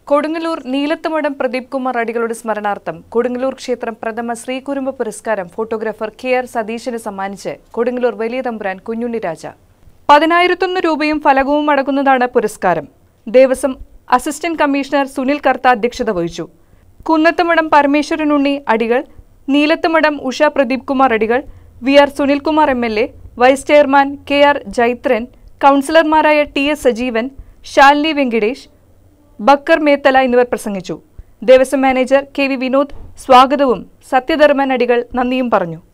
കൊടുങ്ങല്ലൂർ നീലത്തുമഠം പ്രദീപ് കുമാർ അടികളുടെ സ്മരണാർത്ഥം കൊടുങ്ങല്ലൂർ ക്ഷേത്രം പ്രഥമ ശ്രീകുരുമ്പ പുരസ്കാരം ഫോട്ടോഗ്രാഫർ കെ ആർ സതീശന് സമ്മാനിച്ച് കൊടുങ്ങല്ലൂർ വലിയ തമ്പുരാൻ കുഞ്ഞുണ്ണി രാജ പതിനായിരത്തൊന്ന് രൂപയും ഫലകവും അടങ്ങുന്നതാണ് പുരസ്കാരം ദേവസ്വം അസിസ്റ്റന്റ് കമ്മീഷണർ സുനിൽ കർത്ത അധ്യക്ഷത വഹിച്ചു കുന്നത്തുമഠം പരമേശ്വരനുണ്ണി അടികൾ നീലത്തുമഠം ഉഷ പ്രദീപ് കുമാർ അടികൾ V R Sunilkumar M L A vice chairman K R Jaithran കൗൺസിലർമാരായ ടി എസ് സജീവൻ ശാലിനി വെങ്കിടേഷ് ബക്കർ മേത്തല എന്നിവർ പ്രസംഗിച്ചു Devaswom manager K V Vinod സ്വാഗതവും സത്യധർമ്മൻ അടികൾ നന്ദിയും പറഞ്ഞു